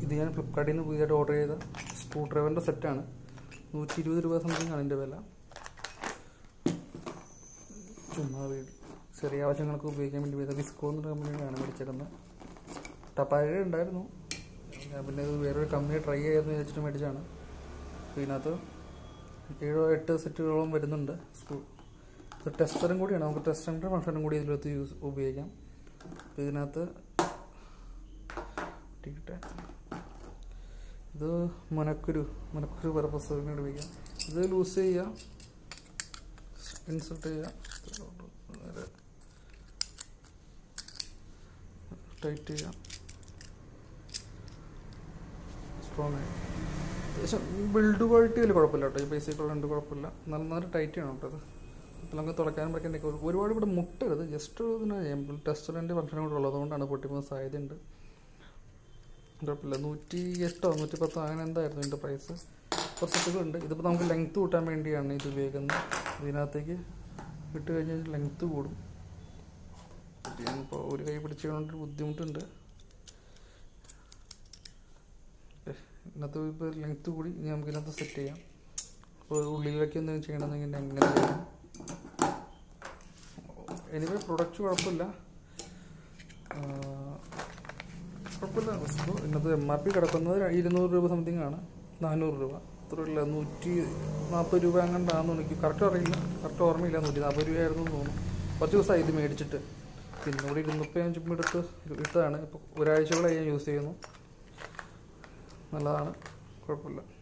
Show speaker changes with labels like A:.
A: ഇത് ഞാൻ ഫ്ലിപ്കാർട്ടിൽ നിന്ന് പുതിയതായിട്ട് ഓർഡർ ചെയ്ത സ്ക്രൂ ഡ്രൈവറിൻ്റെ സെറ്റാണ് നൂറ്റി ഇരുപത് രൂപ സംതിങ് ആണ് എൻ്റെ വില ചുമ്മാ വീട് ചെറിയ ആവശ്യങ്ങൾക്ക് ഉപയോഗിക്കാൻ വേണ്ടി ചെയ്ത വിസ്കോ എന്നൊരു കമ്പനിയാണ് മേടിച്ചിരുന്നത് ടപ്പാഴ ഉണ്ടായിരുന്നു ഞാൻ പിന്നെ ഇത് വേറൊരു കമ്പനി ട്രൈ ചെയ്യാമെന്ന് വിചാരിച്ചിട്ട് മേടിച്ചാണ് അപ്പോൾ ഇതിനകത്ത് ഏഴോ എട്ട് സെറ്റുകളോളം വരുന്നുണ്ട് സ്ക്രൂ ഇത് ടെസ്റ്ററും കൂടിയാണ് നമുക്ക് ടെസ്റ്ററിൻ്റെ ഫംഗ്ഷനും കൂടി ഇതിനകത്ത് യൂസ് ഉപയോഗിക്കാം അപ്പോൾ ഇതിനകത്ത് ഒട്ടിക്കട്ടെ ഇത് മുനക്കുരു മുനക്കുരു പർപ്പസ് വേണ്ടി ഉപയോഗിക്കാം ഇത് ലൂസ് ചെയ്യുക ഇൻസർട്ട് ചെയ്യുക ടൈറ്റ് ചെയ്യുക സ്ട്രോങ് ആയി അത്യാവശ്യം ബിൽഡ് ക്വാളിറ്റി വലിയ കുഴപ്പമില്ല കേട്ടോ ഈ ബേസിക് ഉണ്ട് കുഴപ്പമില്ല നല്ല നല്ല ടൈറ്റ് ചെയ്യണം കേട്ടോ ഇത് അപ്പോൾ നമുക്ക് തുറക്കാനും പറ്റാൻ ഒരുപാട് ഇവിടെ മുട്ടരുത് ജസ്റ്റ് ഇതിന് ടെസ്റ്ററിൻ്റെ ഫംഗ്ഷൻ കൂടെ ഉള്ളത് അതുകൊണ്ടാണ് പൊട്ടിപ്പോകാൻ സാധ്യതയുണ്ട് കുഴപ്പമില്ല നൂറ്റി എട്ടോ നൂറ്റി പത്തോ അങ്ങനെ എന്തായിരുന്നു ഇതിൻ്റെ പ്രൈസ് കുറച്ച് സെറ്റുകളുണ്ട് ഇതിപ്പോൾ നമുക്ക് ലെങ്ത്ത് കൂട്ടാൻ വേണ്ടിയാണ് ഇത് ഉപയോഗിക്കുന്നത് ഇതിനകത്തേക്ക് ഇട്ട് കഴിഞ്ഞാൽ ലെങ്ത്ത് കൂടും ഞാനിപ്പോൾ ഒരു കൈ പിടിച്ചുകൊണ്ട് ബുദ്ധിമുട്ടുണ്ട് ഇതിനകത്ത് ഇപ്പോൾ ലെങ്ത്ത് കൂടി ഇനി നമുക്ക് ഇതിനകത്ത് സെറ്റ് ചെയ്യാം അപ്പോൾ ഉള്ളിലേക്ക് എന്തെങ്കിലും ചെയ്യണമെന്നെങ്കിൽ എങ്ങനെ ചെയ്യാം എനിവേ പ്രൊഡക്റ്റ് കുഴപ്പമില്ല കുഴപ്പമില്ല ഇപ്പോൾ ഇന്നത്തെ എം ആർ പി കിടക്കുന്നത് ഇരുന്നൂറ് രൂപ സംതിങ് ആണ് നാനൂറ് രൂപ അത്രയില്ല നൂറ്റി നാൽപ്പത് രൂപ അങ്ങണ്ടാന്ന് എനിക്ക് കറക്റ്റ് അറിയില്ല കറക്റ്റ് ഓർമ്മയില്ല നൂറ്റി നാൽപ്പത് രൂപയായിരുന്നു എന്ന് തോന്നുന്നു കുറച്ച് ദിവസമായി ഇത് മേടിച്ചിട്ട് പിന്നെ ഇവിടെ ഇരുന്നപ്പോൾ ഞാൻ ചുമ്മാ എടുത്ത് ഇട്ടതാണ് ഇപ്പോൾ ഒരാഴ്ചകളായി ഞാൻ യൂസ് ചെയ്യുന്നു നല്ലതാണ് കുഴപ്പമില്ല